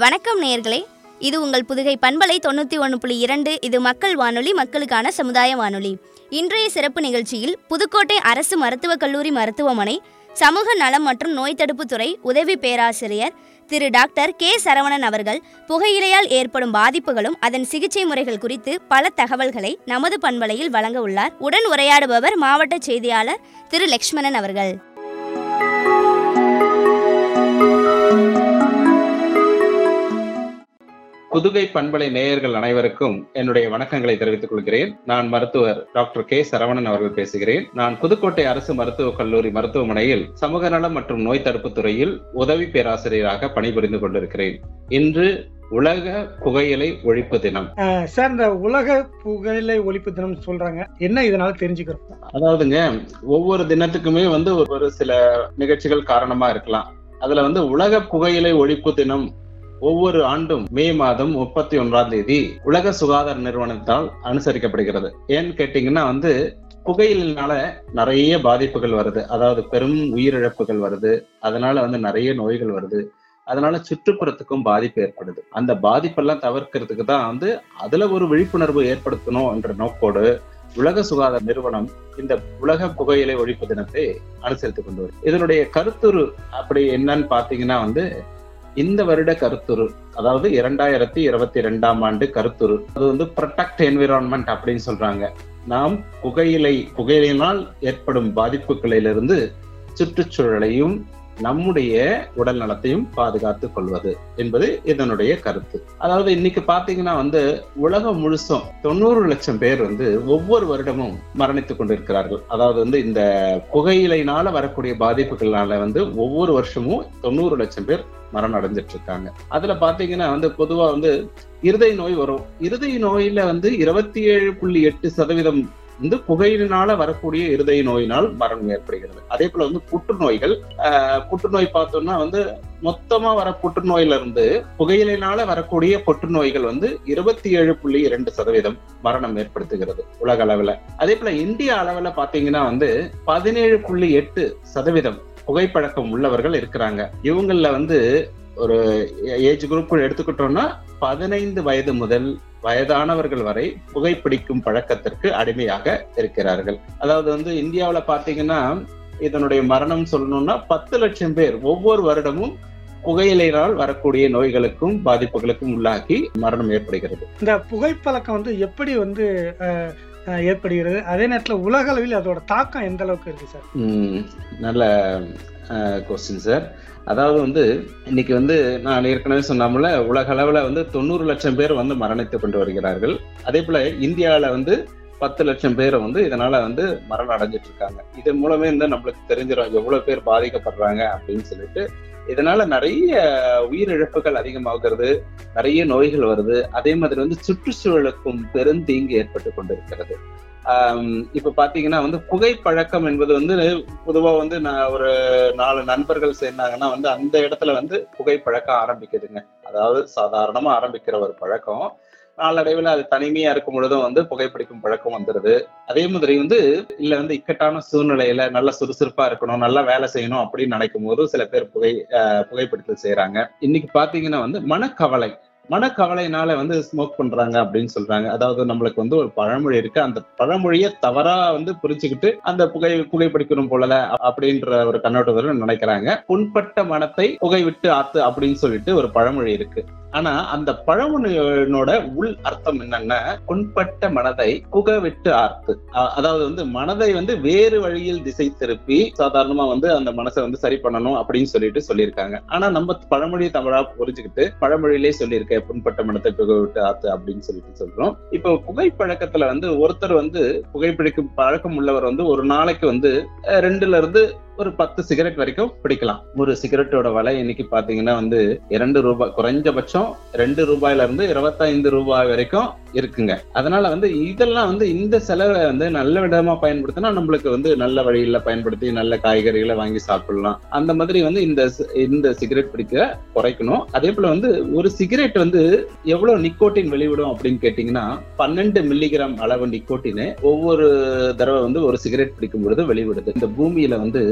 வணக்கம் நேயர்களே இது உங்கள் புதுகை பண்பலை தொண்ணூற்றி ஒன்று புள்ளி இரண்டு இது மக்கள் வானொலி மக்களுக்கான சமுதாய வானொலி இன்றைய சிறப்பு நிகழ்ச்சியில் புதுக்கோட்டை அரசு மருத்துவக் கல்லூரி மருத்துவமனை சமூக நலம் மற்றும் நோய் தடுப்புத் துறை உதவி பேராசிரியர் திரு டாக்டர் கே சரவணன் அவர்கள் புகையிலையால் ஏற்படும் பாதிப்புகளும் அதன் சிகிச்சை முறைகள் குறித்து பல தகவல்களை நமது பண்பலையில் வழங்க உள்ளார் உடன் உரையாடுபவர் மாவட்ட செய்தியாளர் திரு லக்ஷ்மணன் அவர்கள் புதுகை பண்பலை நேயர்கள் அனைவருக்கும் என்னுடைய வணக்கங்களை தெரிவித்துக் கொள்கிறேன் நான் மருத்துவர் டாக்டர் கே சரவணன் அவர்கள் பேசுகிறேன் நான் புதுக்கோட்டை அரசு மருத்துவக் கல்லூரி மருத்துவமனையில் சமூக நலம் மற்றும் நோய் தடுப்பு துறையில் உதவி பேராசிரியராக பணிபுரிந்து கொண்டிருக்கிறேன் இன்று உலக புகையிலை ஒழிப்பு தினம் அஹ் சார் இந்த உலக புகையிலை ஒழிப்பு தினம் சொல்றாங்க என்ன இதனால தெரிஞ்சுக்கிறோம் அதாவதுங்க ஒவ்வொரு தினத்துக்குமே வந்து ஒரு- ஒரு சில நிகழ்ச்சிகள் காரணமா இருக்கலாம் அதுல வந்து உலக புகையிலை ஒழிப்பு தினம் ஒவ்வொரு ஆண்டும் மே மாதம் முப்பத்தி ஒன்றாம் தேதி உலக சுகாதார நிறுவனத்தால் அனுசரிக்கப்படுகிறது ஏன்னு கேட்டீங்கன்னா வந்து புகையிலினால நிறைய பாதிப்புகள் வருது அதாவது பெரும் உயிரிழப்புகள் வருது அதனால வந்து நிறைய நோய்கள் வருது அதனால சுற்றுப்புறத்துக்கும் பாதிப்பு ஏற்படுது அந்த பாதிப்பெல்லாம் தவிர்க்கிறதுக்கு தான் வந்து அதுல ஒரு விழிப்புணர்வு ஏற்படுத்தணும் என்ற நோக்கோடு உலக சுகாதார நிறுவனம் இந்த உலக புகையிலை ஒழிப்பு தினத்தை அனுசரித்துக் கொண்டு வருது இதனுடைய கருத்துரு அப்படி என்னன்னு பாத்தீங்கன்னா வந்து இந்த வருட கருத்துரு அதாவது இரண்டாயிரத்தி இருபத்தி ரெண்டாம் ஆண்டு கருத்துரு அது வந்து ப்ரொடெக்ட் என்விரான்மெண்ட் அப்படின்னு சொல்றாங்க நாம் புகையிலை புகையிலையினால் ஏற்படும் பாதிப்புகளிலிருந்து சுற்றுச்சூழலையும் நம்முடைய உடல் நலத்தையும் பாதுகாத்துக் கொள்வது என்பது இதனுடைய கருத்து அதாவது இன்னைக்கு பாத்தீங்கன்னா வந்து உலகம் முழுசும் தொண்ணூறு லட்சம் பேர் வந்து ஒவ்வொரு வருடமும் மரணித்துக் கொண்டிருக்கிறார்கள் அதாவது வந்து இந்த புகையிலைனால வரக்கூடிய பாதிப்புகளால வந்து ஒவ்வொரு வருஷமும் தொண்ணூறு லட்சம் பேர் மரணம் அடைஞ்சிட்டு இருக்காங்க அதுல பாத்தீங்கன்னா வந்து பொதுவா வந்து இருதய நோய் வரும் இருதய நோயில வந்து இருபத்தி ஏழு புள்ளி எட்டு சதவீதம் வந்து புகையினால வரக்கூடிய இருதய நோயினால் மரணம் ஏற்படுகிறது அதே போல வந்து புற்றுநோய்கள் ஆஹ் புற்றுநோய் பார்த்தோம்னா வந்து மொத்தமா வர புற்றுநோயில இருந்து புகையிலைனால வரக்கூடிய புற்றுநோய்கள் வந்து இருபத்தி ஏழு புள்ளி இரண்டு சதவீதம் மரணம் ஏற்படுத்துகிறது உலக அளவுல அதே போல இந்திய அளவுல பாத்தீங்கன்னா வந்து பதினேழு புள்ளி எட்டு சதவீதம் புகைப்பழக்கம் உள்ளவர்கள் இருக்கிறாங்க இவங்கள வந்து ஒரு ஏஜ் குரூப் எடுத்துக்கிட்டோம்னா பதினைந்து வயது முதல் வயதானவர்கள் வரை புகைப்பிடிக்கும் பழக்கத்திற்கு அடிமையாக இருக்கிறார்கள் அதாவது வந்து இந்தியாவுல பாத்தீங்கன்னா இதனுடைய மரணம் சொல்லணும்னா பத்து லட்சம் பேர் ஒவ்வொரு வருடமும் புகையிலையினால் வரக்கூடிய நோய்களுக்கும் பாதிப்புகளுக்கும் உள்ளாகி மரணம் ஏற்படுகிறது இந்த புகைப்பழக்கம் வந்து எப்படி வந்து அஹ், அஹ், ஏற்படுகிறது அதே நேரத்தில் உலக அளவில் அதோட தாக்கம் எந்த அளவுக்கு இருக்கு சார் ம், நல்ல கொஸ்டின் சார் அதாவது வந்து இன்னைக்கு வந்து நான் ஏற்கனவே சொன்னாமல உலக அளவுல வந்து தொண்ணூறு லட்சம் பேர் வந்து மரணித்து கொண்டு வருகிறார்கள் அதே போல இந்தியாவில வந்து பத்து லட்சம் பேரை வந்து இதனால வந்து மரணம் அடைஞ்சிட்டு இருக்காங்க இதன் மூலமே வந்து நம்மளுக்கு தெரிஞ்சிடும் எவ்வளவு பேர் பாதிக்கப்படுறாங்க அப்படின்னு சொல்லிட்டு இதனால நிறைய உயிரிழப்புகள் அதிகமாகிறது நிறைய நோய்கள் வருது அதே மாதிரி வந்து சுற்றுச்சூழலுக்கும் பெருந்தீங்கு ஏற்பட்டு கொண்டிருக்கிறது ஆம், இப்ப பாத்தீங்கன்னா வந்து புகைப்பழக்கம் என்பது வந்து பொதுவா வந்து நான் ஒரு நாலு நண்பர்கள் சேர்ந்தாங்கன்னா வந்து அந்த இடத்துல வந்து புகைப்பழக்கம் ஆரம்பிக்குதுங்க அதாவது சாதாரணமா ஆரம்பிக்கிற ஒரு பழக்கம் நாளடைவில் அது தனிமையா இருக்கும் பொழுதும் வந்து புகைப்பிடிக்கும் பழக்கம் வந்துருது அதே மாதிரி வந்து இல்ல வந்து இக்கட்டான சூழ்நிலையில நல்ல சுறுசுறுப்பா இருக்கணும் நல்லா வேலை செய்யணும் அப்படின்னு நினைக்கும் போது சில பேர் புகை அஹ், புகைப்பிடித்தல் செய்யறாங்க இன்னைக்கு பாத்தீங்கன்னா வந்து மனக்கவலை மனக்கவலையினால வந்து ஸ்மோக் பண்றாங்க அப்படின்னு சொல்றாங்க அதாவது நம்மளுக்கு வந்து ஒரு பழமொழி இருக்கு அந்த பழமொழியை தவறா வந்து புரிஞ்சுக்கிட்டு அந்த புகை புகைப்பிடிக்கணும் போலல அப்படின்ற ஒரு கண்ணோட்டத்தில் நினைக்கிறாங்க புண்பட்ட மனத்தை புகை விட்டு ஆத்து அப்படின்னு சொல்லிட்டு ஒரு பழமொழி இருக்கு ஆனா அந்த பழமொழியினோட உள் அர்த்தம் என்னன்னா புண்பட்ட மனதை புக விட்டு ஆர்த்து அ- அதாவது வந்து மனதை வந்து வேறு வழியில் திசை திருப்பி சாதாரணமா வந்து அந்த மனசை வந்து சரி பண்ணணும் அப்படின்னு சொல்லிட்டு சொல்லியிருக்காங்க ஆனா நம்ம பழமொழியை தவறா புரிஞ்சுக்கிட்டு பழமொழியிலே சொல்லியிருக்க புண்பட்ட மனத்தை புக விட்டு ஆத்து அப்படின்னு சொல்லிட்டு சொல்றோம் இப்போ புகைப்பழக்கத்துல வந்து ஒருத்தர் வந்து புகைப்பிடிக்கும் பழக்கம் உள்ளவர் வந்து ஒரு நாளைக்கு வந்து அஹ், ரெண்டுல இருந்து ஒரு பத்து சிகரெட் வரைக்கும் பிடிக்கலாம் ஒரு சிகரெட்டோட விலை இன்னைக்கு பாத்தீங்கன்னா வந்து இரண்டு ரூபாய் குறைஞ்சபட்சம் ரெண்டு ரூபாயில இருந்து இருபத்தைந்து ரூபாய் வரைக்கும் இருக்குங்க அதனால வந்து இதெல்லாம் வந்து இந்த செலவை வந்து நல்ல விதமா பயன்படுத்தினா நம்மளுக்கு வந்து நல்ல வழியில பயன்படுத்தி நல்ல காய்கறிகளை வாங்கி சாப்பிடலாம் அந்த மாதிரி வந்து இந்த சி- இந்த சிகரெட் பிடிக்க குறைக்கணும் அதே போல வந்து ஒரு சிகரெட் வந்து எவ்வளவு நிக்கோட்டின் வெளிவிடும் அப்படின்னு கேட்டீங்கன்னா பன்னெண்டு மில்லிகிராம் அளவு நிக்கோட்டின் ஒவ்வொரு தடவை வந்து ஒரு சிகரெட் பிடிக்கும் பொழுது வெளிவிடுது இந்த பூமியில வந்து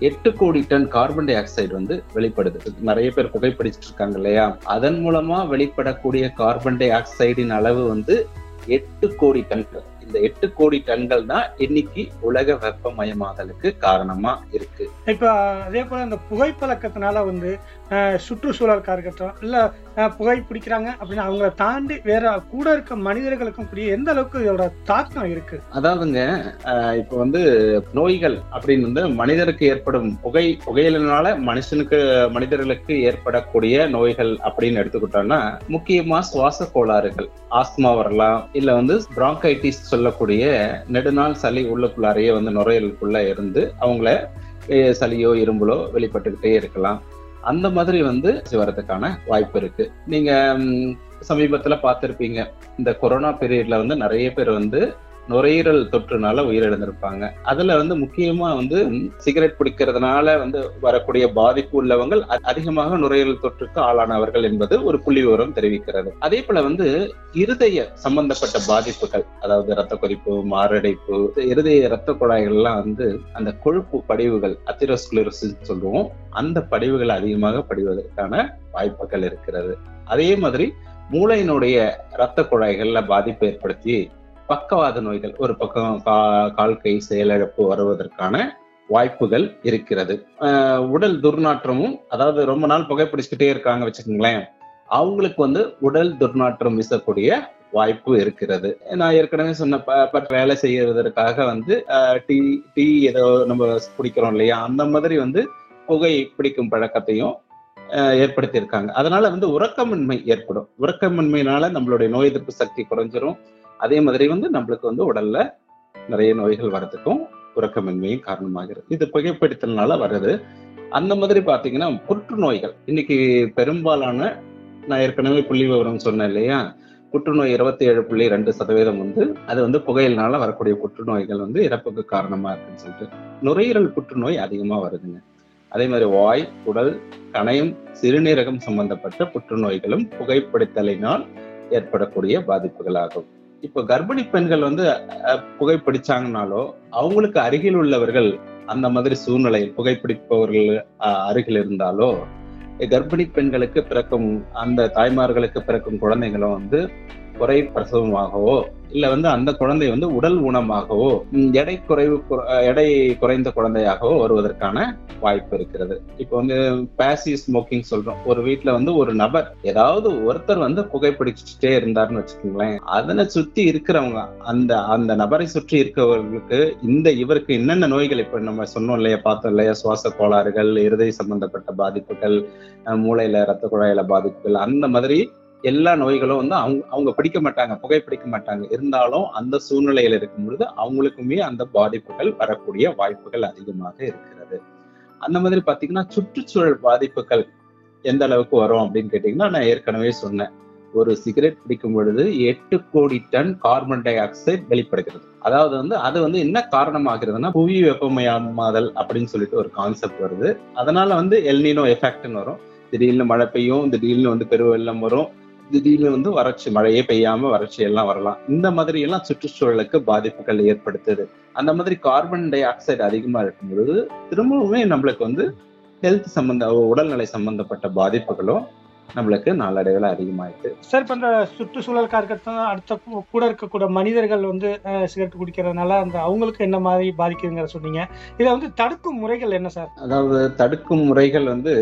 எட்டு கோடி டன் கார்பன் டை ஆக்சைடு வந்து வெளிப்படுது நிறைய பேர் புகைப்பிடிச்சிட்டு இருக்காங்க இல்லையா அதன் மூலமா வெளிப்படக்கூடிய கார்பன் டை ஆக்சைடின் அளவு வந்து எட்டு கோடி டன்கள் இந்த எட்டு கோடி டன்கள் தான் இன்னைக்கு உலக வெப்பமயமாதலுக்கு காரணமா இருக்கு இப்போ அதே போல இந்த புகைப்பழக்கத்தினால வந்து அஹ், சுற்றுச்சூழலுக்கா இருக்கட்டும் இல்ல அஹ், புகை பிடிக்கிறாங்க அப்படின்னு அவங்கள தாண்டி வேற கூட இருக்க மனிதர்களுக்கும் கூடிய எந்த அளவுக்கு இதோட தாக்கம் இருக்கு அதாவதுங்க அஹ், இப்ப வந்து நோய்கள் அப்படின்னு வந்து மனிதருக்கு ஏற்படும் புகை புகையினால மனுஷனுக்கு மனிதர்களுக்கு ஏற்படக்கூடிய நோய்கள் அப்படின்னு எடுத்துக்கிட்டோம்னா முக்கியமா சுவாச கோளாறுகள் ஆஸ்துமா வரலாம் இல்ல வந்து பிராங்கைட்டிஸ் சொல்லக்கூடிய நெடுநாள் சளி உள்ளுக்குள்ளாரையே வந்து நுரையீரலுக்குள்ள இருந்து அவங்கள அஹ், சளியோ இரும்பலோ வெளிப்பட்டுக்கிட்டே இருக்கலாம் அந்த மாதிரி வந்து வரதுக்கான வாய்ப்பு இருக்கு நீங்க ம், சமீபத்துல பார்த்திருப்பீங்க இந்த கொரோனா பீரியட்ல வந்து நிறைய பேர் வந்து நுரையீரல் தொற்றுனால உயிரிழந்திருப்பாங்க அதுல வந்து முக்கியமா வந்து சிகரெட் பிடிக்கிறதுனால வந்து வரக்கூடிய பாதிப்பு உள்ளவங்க அ- அதிகமாக நுரையீரல் தொற்றுக்கு ஆளானவர்கள் என்பது ஒரு புள்ளி விவரம் தெரிவிக்கிறது அதே போல வந்து இருதய சம்பந்தப்பட்ட பாதிப்புகள் அதாவது இரத்த கொதிப்பு மாரடைப்பு இருதய இரத்த குழாய்கள்லாம் வந்து அந்த கொழுப்பு படிவுகள் அத்திரோஸ்குலரோசிஸ் சொல்லுவோம் அந்த படிவுகள் அதிகமாக படிவதற்கான வாய்ப்புகள் இருக்கிறது அதே மாதிரி மூளையினுடைய இரத்த குழாய்கள்ல பாதிப்பு ஏற்படுத்தி பக்கவாத நோய்கள் ஒரு பக்கம் கா- கால் கை செயலிழப்பு வருவதற்கான வாய்ப்புகள் இருக்கிறது ஆஹ் உடல் துர்நாற்றமும் அதாவது ரொம்ப நாள் புகைப்பிடிச்சுக்கிட்டே இருக்காங்க வச்சுக்கோங்களேன் அவங்களுக்கு வந்து உடல் துர்நாற்றம் வீசக்கூடிய வாய்ப்பு இருக்கிறது நான் ஏற்கனவே சொன்ன ப- ப- வேலை செய்யறதற்காக வந்து ஆஹ் டீ டீ ஏதோ நம்ம குடிக்கிறோம் இல்லையா அந்த மாதிரி வந்து புகை பிடிக்கும் பழக்கத்தையும் ஆஹ் ஏற்படுத்தியிருக்காங்க அதனால வந்து உறக்கமின்மை ஏற்படும் உறக்கமின்மையினால நம்மளுடைய நோய் எதிர்ப்பு சக்தி குறைஞ்சிரும் அதே மாதிரி வந்து நம்மளுக்கு வந்து உடல்ல நிறைய நோய்கள் வர்றதுக்கும் உறக்கமின்மையும் காரணமாகிறது இது புகைப்பிடித்தல்னால வருது அந்த மாதிரி பாத்தீங்கன்னா புற்றுநோய்கள் இன்னைக்கு பெரும்பாலான நான் ஏற்கனவே புள்ளி விவரம் சொன்னேன் இல்லையா புற்றுநோய் இருபத்தி ஏழு புள்ளி ரெண்டு சதவீதம் வந்து அது வந்து புகையினால வரக்கூடிய புற்றுநோய்கள் வந்து இறப்புக்கு காரணமா இருக்குன்னு சொல்லிட்டு நுரையீரல் புற்றுநோய் அதிகமா வருதுங்க அதே மாதிரி வாய் குடல் கணையம் சிறுநீரகம் சம்பந்தப்பட்ட புற்றுநோய்களும் புகைப்பிடித்தலினால் ஏற்படக்கூடிய பாதிப்புகள் ஆகும் இப்போ கர்ப்பிணி பெண்கள் வந்து அஹ், புகைப்பிடிச்சாங்கனாலோ அவங்களுக்கு அருகில் உள்ளவர்கள் அந்த மாதிரி சூழ்நிலை புகைப்பிடிப்பவர்கள் அஹ், அருகில் இருந்தாலோ கர்ப்பிணி பெண்களுக்கு பிறக்கும் அந்த தாய்மார்களுக்கு பிறக்கும் குழந்தைகளும் வந்து குறை பிரசவமாகவோ இல்ல வந்து அந்த குழந்தை வந்து உடல் ஊனமாகவோ ம், எடை குறைவு குற- அஹ், எடை குறைந்த குழந்தையாகவோ வருவதற்கான வாய்ப்பு இருக்கிறது இப்போ வந்து பேசிவ் ஸ்மோக்கிங் சொல்றோம் ஒரு வீட்ல வந்து ஒரு நபர் ஏதாவது ஒருத்தர் வந்து புகைப்பிடிச்சிட்டே இருந்தாருன்னு வச்சுக்கோங்களேன் அதனை சுத்தி இருக்கிறவங்க அந்த அந்த நபரை சுற்றி இருக்கிறவர்களுக்கு இந்த இவருக்கு என்னென்ன நோய்கள் இப்ப நம்ம சொன்னோம் இல்லையா பார்த்தோம் இல்லையா சுவாச கோளாறுகள் இருதய சம்பந்தப்பட்ட பாதிப்புகள் அஹ் மூளையில ரத்த குழாயில பாதிப்புகள் அந்த மாதிரி எல்லா நோய்களும் வந்து அவங்க அவங்க பிடிக்க மாட்டாங்க புகைப்பிடிக்க மாட்டாங்க இருந்தாலும் அந்த சூழ்நிலையில இருக்கும் பொழுது அவங்களுக்குமே அந்த பாதிப்புகள் வரக்கூடிய வாய்ப்புகள் அதிகமாக இருக்கிறது அந்த மாதிரி பாத்தீங்கன்னா சுற்றுச்சூழல் பாதிப்புகள் எந்த அளவுக்கு வரும் அப்படின்னு கேட்டீங்கன்னா நான் ஏற்கனவே சொன்னேன் ஒரு சிகரெட் பிடிக்கும் பொழுது எட்டு கோடி டன் கார்பன் டை ஆக்சைடு வெளிப்படுகிறது அதாவது வந்து அது வந்து என்ன காரணமாகிறதுனா புவி வெப்பமயமாதல் அப்படின்னு சொல்லிட்டு ஒரு கான்செப்ட் வருது அதனால வந்து எல்னினோ எஃபெக்ட்னு வரும் திடீர்னு மழை பெய்யும் திடீர்னு வந்து பெருவெள்ளம் வரும் திடீர்னு வந்து வறட்சி மழையே பெய்யாம வறட்சி எல்லாம் வரலாம் இந்த மாதிரி எல்லாம் சுற்றுச்சூழலுக்கு பாதிப்புகள் ஏற்படுத்துது அந்த மாதிரி கார்பன் டை ஆக்சைடு அதிகமா இருக்கும் பொழுது திரும்பவுமே நம்மளுக்கு வந்து ஹெல்த் சம்பந்த உடல்நிலை சம்பந்தப்பட்ட பாதிப்புகளும் நம்மளுக்கு நாளடைவில் அதிகமாயிட்டு சார் இப்போ இந்த சுற்றுச்சூழலுக்கா இருக்கட்டும் அடுத்த கூ- கூட இருக்கக்கூடிய மனிதர்கள் வந்து அஹ், சிகரெட் குடிக்கிறதுனால அந்த அவங்களுக்கு என்ன மாதிரி பாதிக்குதுங்கிற சொன்னீங்க இதை வந்து தடுக்கும் முறைகள் என்ன சார் அதாவது தடுக்கும் முறைகள் வந்து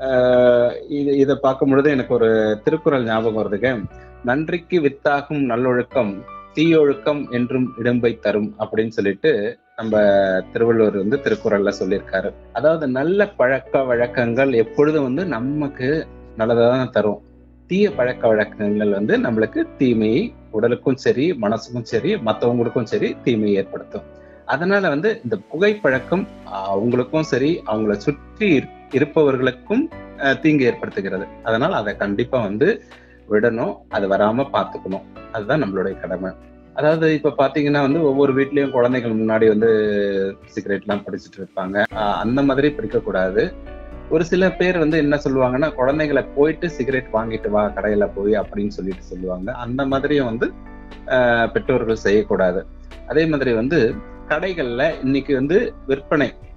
ஆஹ் இது இதை பார்க்கும் பொழுது எனக்கு ஒரு திருக்குறள் ஞாபகம் வருதுங்க நன்றிக்கு வித்தாகும் நல்லொழுக்கம் தீயொழுக்கம் என்றும் இடம்பை தரும் அப்படின்னு சொல்லிட்டு நம்ம திருவள்ளுவர் வந்து திருக்குறள்ல சொல்லியிருக்காரு அதாவது நல்ல பழக்க வழக்கங்கள் எப்பொழுதும் வந்து நமக்கு நல்லதை தான் தரும் தீய பழக்க வழக்கங்கள் வந்து நம்மளுக்கு தீமையை உடலுக்கும் சரி மனசுக்கும் சரி மற்றவங்களுக்கும் சரி தீமையை ஏற்படுத்தும் அதனால வந்து இந்த புகைப்பழக்கம் அவங்களுக்கும் சரி அவங்கள சுற்றி இரு- இருப்பவர்களுக்கும் அஹ், தீங்கு ஏற்படுத்துகிறது அதனால அதை கண்டிப்பா வந்து விடணும் அது வராம பார்த்துக்கணும் அதுதான் நம்மளுடைய கடமை அதாவது இப்ப பாத்தீங்கன்னா வந்து ஒவ்வொரு வீட்லயும் குழந்தைகள் முன்னாடி வந்து சிகரெட் எல்லாம் பிடிச்சிட்டு இருப்பாங்க அஹ், அந்த மாதிரி பிடிக்க கூடாது ஒரு சில பேர் வந்து என்ன சொல்லுவாங்கன்னா குழந்தைங்களை போயிட்டு சிகரெட் வாங்கிட்டு வா கடையில போய் அப்படின்னு சொல்லிட்டு சொல்லுவாங்க அந்த மாதிரியும் வந்து அஹ், பெற்றோர்கள் செய்யக்கூடாது அதே மாதிரி வந்து கடைகள்ல இன்னைக்கு வந்து விற்பனை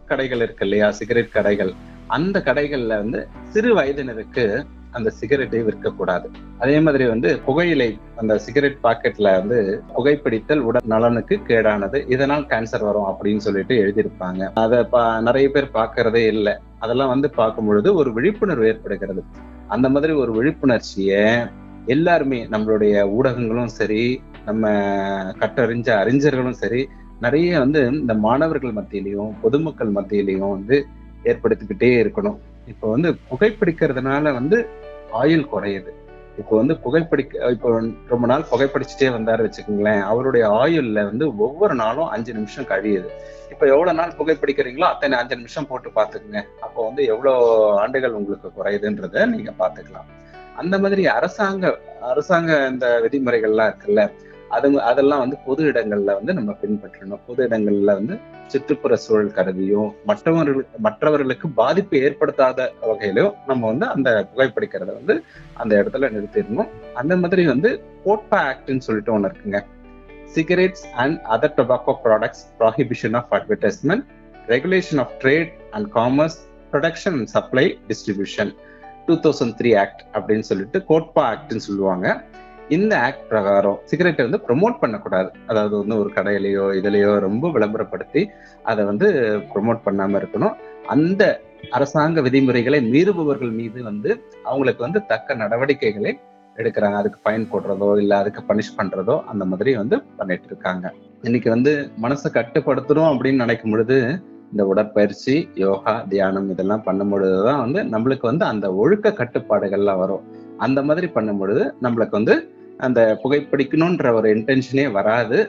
கடைகள் இருக்கு இல்லையா சிகரெட் கடைகள் அந்த கடைகள்ல வந்து சிறு வயதினருக்கு அந்த சிகரெட்டை விற்கக்கூடாது அதே மாதிரி வந்து புகையிலை அந்த சிகரெட் பாக்கெட்ல வந்து புகைப்பிடித்தல் உடல் நலனுக்கு கேடானது இதனால் கேன்சர் வரும் அப்படின்னு சொல்லிட்டு எழுதியிருப்பாங்க அதை பா நிறைய பேர் பார்க்கறதே இல்லை அதெல்லாம் வந்து பார்க்கும் பொழுது ஒரு விழிப்புணர்வு ஏற்படுகிறது அந்த மாதிரி ஒரு விழிப்புணர்ச்சியை எல்லாருமே நம்மளுடைய ஊடகங்களும் சரி நம்ம கற்றறிஞ்ச அறிஞர்களும் சரி நிறைய வந்து இந்த மாணவர்கள் மத்தியிலையும் பொதுமக்கள் மத்தியிலையும் வந்து ஏற்படுத்திக்கிட்டே இருக்கணும் இப்போ வந்து புகைப்பிடிக்கிறதுனால வந்து ஆயுள் குறையுது இப்போ வந்து புகைப்பிடிக்க இப்போ ரொம்ப நாள் புகைப்பிடிச்சிட்டே வந்தாரு வச்சுக்கோங்களேன் அவருடைய ஆயுள்ல வந்து ஒவ்வொரு நாளும் அஞ்சு நிமிஷம் கழியுது இப்போ எவ்வளவு நாள் புகைப்பிடிக்கிறீங்களோ அத்தனை அஞ்சு நிமிஷம் போட்டு பாத்துக்குங்க அப்போ வந்து எவ்வளவு ஆண்டுகள் உங்களுக்கு குறையுதுன்றத நீங்க பாத்துக்கலாம் அந்த மாதிரி அரசாங்க அரசாங்க இந்த விதிமுறைகள்லாம் இருக்குல்ல அது அதெல்லாம் வந்து பொது இடங்கள்ல வந்து நம்ம பின்பற்றணும் பொது இடங்கள்ல வந்து சுற்றுப்புற சூழல் கருதியும் மற்றவர்களுக்கு மற்றவர்களுக்கு பாதிப்பு ஏற்படுத்தாத வகையிலும் நம்ம வந்து அந்த புகைப்பிடிக்கிறத வந்து அந்த இடத்துல நிறுத்திடணும் அந்த மாதிரி வந்து போட்பா ஆக்ட்னு சொல்லிட்டு ஒண்ணு இருக்குங்க cigarettes and other tobacco products prohibition of advertisement regulation of trade and commerce production and supply distribution two thousand three act அப்படின்னு சொல்லிட்டு கோட்பா ஆக்ட்னு சொல்லுவாங்க இந்த ஆக்ட் பிரகாரம் சிகரெட்டை வந்து ப்ரொமோட் பண்ணக்கூடாது அதாவது வந்து ஒரு கடையிலையோ இதுலயோ ரொம்ப விளம்பரப்படுத்தி அதை வந்து ப்ரொமோட் பண்ணாம இருக்கணும் அந்த அரசாங்க விதிமுறைகளை மீறுபவர்கள் மீது வந்து அவங்களுக்கு வந்து தக்க நடவடிக்கைகளை எடுக்கிறாங்க அதுக்கு ஃபைன் போடுறதோ இல்ல அதுக்கு பனிஷ் பண்றதோ அந்த மாதிரி வந்து பண்ணிட்டு இருக்காங்க இன்னைக்கு வந்து மனசை கட்டுப்படுத்தணும் அப்படின்னு நினைக்கும் பொழுது இந்த உடற்பயிற்சி யோகா தியானம் இதெல்லாம் பண்ணும் பொழுதுதான் வந்து நம்மளுக்கு வந்து அந்த ஒழுக்க கட்டுப்பாடுகள்லாம் வரும் அந்த மாதிரி பண்ணும் பொழுது நம்மளுக்கு வந்து அந்த புகைப்பிடிக்கணுன்ற ஒரு இன்டென்ஷனே வராது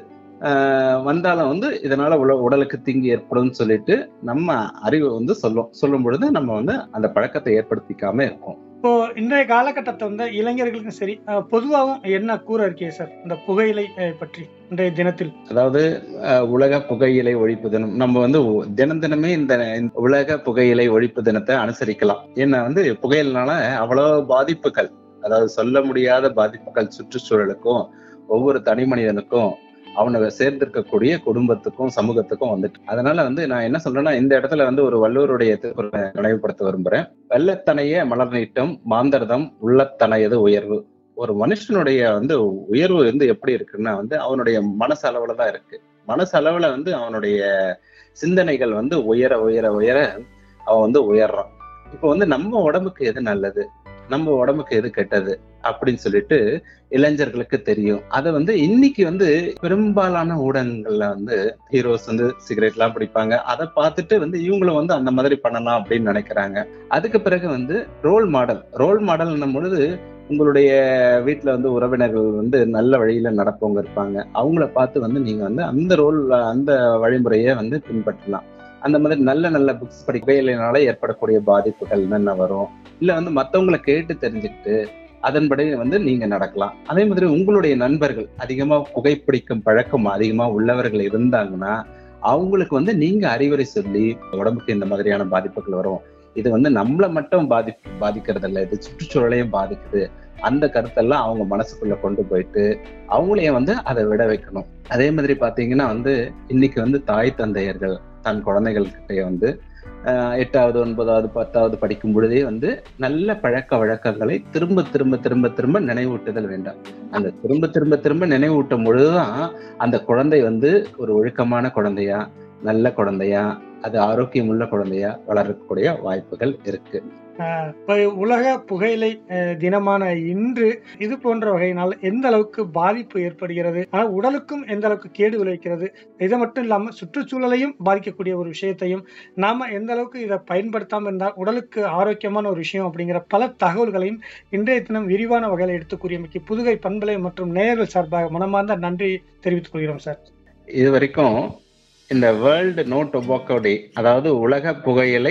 வந்தாலும் வந்து இதனால உல உடலுக்கு தீங்கு ஏற்படும் சொல்லிட்டு நம்ம அறிவு வந்து சொல்லும் சொல்லும் பொழுது நம்ம வந்து அந்த பழக்கத்தை ஏற்படுத்திக்காம இருக்கோம் இப்போ இன்றைய காலகட்டத்தை வந்து இளைஞர்களுக்கும் சரி பொதுவாகவும் என்ன கூற இருக்கே சார் இந்த புகையிலை பற்றி இன்றைய தினத்தில் அதாவது உலக புகையிலை ஒழிப்பு தினம் நம்ம வந்து தினம் தினமே இந்த உலக புகையிலை ஒழிப்பு தினத்தை அனுசரிக்கலாம் ஏன்னா வந்து புகையிலனால அவ்வளவு பாதிப்புகள் அதாவது சொல்ல முடியாத பாதிப்புகள் சுற்றுச்சூழலுக்கும் ஒவ்வொரு தனி மனிதனுக்கும் அவனை சேர்ந்திருக்கக்கூடிய குடும்பத்துக்கும் சமூகத்துக்கும் வந்துட்டு அதனால வந்து நான் என்ன சொல்றேன்னா இந்த இடத்துல வந்து ஒரு வள்ளுவருடைய திருக்குறளை நினைவுபடுத்த விரும்புறேன் வெள்ளத்தனைய மலர் நீட்டம் மாந்தர்தம் உள்ளத்தனையது உயர்வு ஒரு மனுஷனுடைய வந்து உயர்வு வந்து எப்படி இருக்குன்னா வந்து அவனுடைய மனசளவுல தான் இருக்கு மனசளவுல வந்து அவனுடைய சிந்தனைகள் வந்து உயர உயர உயர அவன் வந்து உயர்றான் இப்போ வந்து நம்ம உடம்புக்கு எது நல்லது நம்ம உடம்புக்கு எது கெட்டது அப்படின்னு சொல்லிட்டு இளைஞர்களுக்கு தெரியும் அதை வந்து இன்னைக்கு வந்து பெரும்பாலான ஊடகங்கள்ல வந்து ஹீரோஸ் வந்து சிகரெட் எல்லாம் பிடிப்பாங்க அதை பார்த்துட்டு வந்து இவங்களும் வந்து அந்த மாதிரி பண்ணலாம் அப்படின்னு நினைக்கிறாங்க அதுக்கு பிறகு வந்து ரோல் மாடல் ரோல் மாடல்னும் பொழுது உங்களுடைய வீட்டுல வந்து உறவினர்கள் வந்து நல்ல வழியில நடப்பவங்க இருப்பாங்க அவங்கள பார்த்து வந்து நீங்க வந்து அந்த ரோல் அந்த வழிமுறையை வந்து பின்பற்றலாம் அந்த மாதிரி நல்ல நல்ல புக்ஸ் படிக்கையினால ஏற்படக்கூடிய பாதிப்புகள் என்னென்ன வரும் இல்ல வந்து மத்தவங்களை கேட்டு தெரிஞ்சுக்கிட்டு அதன்படி வந்து நீங்க நடக்கலாம் அதே மாதிரி உங்களுடைய நண்பர்கள் அதிகமா புகைப்பிடிக்கும் பழக்கம் அதிகமா உள்ளவர்கள் இருந்தாங்கன்னா அவங்களுக்கு வந்து நீங்க அறிவுரை சொல்லி உடம்புக்கு இந்த மாதிரியான பாதிப்புகள் வரும் இது வந்து நம்மளை மட்டும் பாதி பாதிக்கிறது இல்லை இது சுற்றுச்சூழலையும் பாதிக்குது அந்த கருத்தெல்லாம் அவங்க மனசுக்குள்ள கொண்டு போயிட்டு அவங்களையும் வந்து அதை விட வைக்கணும் அதே மாதிரி பாத்தீங்கன்னா வந்து இன்னைக்கு வந்து தாய் தந்தையர்கள் தன் குழந்தைகள் கிட்டே வந்து எட்டாவது ஒன்பதாவது பத்தாவது படிக்கும் பொழுதே வந்து நல்ல பழக்க வழக்கங்களை திரும்ப திரும்ப திரும்ப திரும்ப நினைவூட்டுதல் வேண்டாம் அந்த திரும்ப திரும்ப திரும்ப நினைவூட்டும் பொழுதுதான் அந்த குழந்தை வந்து ஒரு ஒழுக்கமான குழந்தையா நல்ல குழந்தையா அது ஆரோக்கியமுள்ள குழந்தையா வளரக்கூடிய வாய்ப்புகள் இருக்கு உலக புகையிலை தினமான இன்று இது போன்ற வகையினால் எந்த அளவுக்கு பாதிப்பு ஏற்படுகிறது ஆனால் உடலுக்கும் எந்த அளவுக்கு கேடு விளைவிக்கிறது இதை மட்டும் இல்லாமல் சுற்றுச்சூழலையும் பாதிக்கக்கூடிய ஒரு விஷயத்தையும் நாம எந்த அளவுக்கு இதை பயன்படுத்தாமல் இருந்தால் உடலுக்கு ஆரோக்கியமான ஒரு விஷயம் அப்படிங்கிற பல தகவல்களையும் இன்றைய தினம் விரிவான வகையில் எடுத்து கூறியமைக்கு புதுகை பண்பலை மற்றும் நேயர்கள் சார்பாக மனமார்ந்த நன்றி தெரிவித்துக் கொள்கிறோம் சார் இது வரைக்கும் இந்த வேர்ல்டு நோ டொபாக்கோ டே அதாவது உலக புகையிலை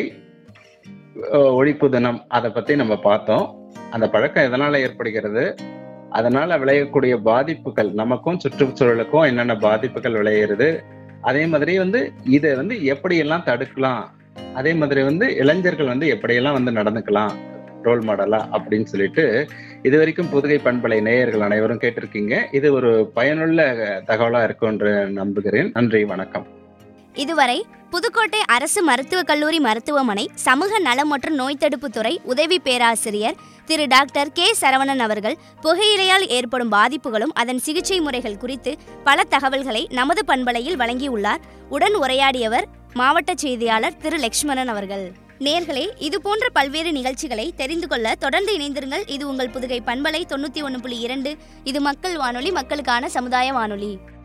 ஒழிப்பு தினம் அதை பத்தி நம்ம பார்த்தோம் அந்த பழக்கம் எதனால ஏற்படுகிறது அதனால விளையக்கூடிய பாதிப்புகள் நமக்கும் சுற்றுச்சூழலுக்கும் என்னென்ன பாதிப்புகள் விளையிறது அதே மாதிரி வந்து இதை வந்து எப்படியெல்லாம் தடுக்கலாம் அதே மாதிரி வந்து இளைஞர்கள் வந்து எப்படியெல்லாம் வந்து நடந்துக்கலாம் ரோல் மாடலா அப்படின்னு சொல்லிட்டு இது வரைக்கும் புதுகை பண்பலை நேயர்கள் அனைவரும் கேட்டிருக்கீங்க இது ஒரு பயனுள்ள தகவலா இருக்கும் என்று நம்புகிறேன் நன்றி வணக்கம் இதுவரை புதுக்கோட்டை அரசு மருத்துவக் கல்லூரி மருத்துவமனை சமூக நலம் மற்றும் நோய் தடுப்பு துறை உதவி பேராசிரியர் திரு டாக்டர் கே சரவணன் அவர்கள் புகையிலையால் ஏற்படும் பாதிப்புகளும் அதன் சிகிச்சை முறைகள் குறித்து பல தகவல்களை நமது பண்பலையில் வழங்கியுள்ளார் உடன் உரையாடியவர் மாவட்ட செய்தியாளர் திரு லக்ஷ்மணன் அவர்கள் நேர்களே இது போன்ற பல்வேறு நிகழ்ச்சிகளை தெரிந்து கொள்ள தொடர்ந்து இணைந்திருங்கள் இது உங்கள் புதுகை பண்பலை தொண்ணூற்றி ஒன்று புள்ளி இரண்டு இது மக்கள் வானொலி மக்களுக்கான சமுதாய வானொலி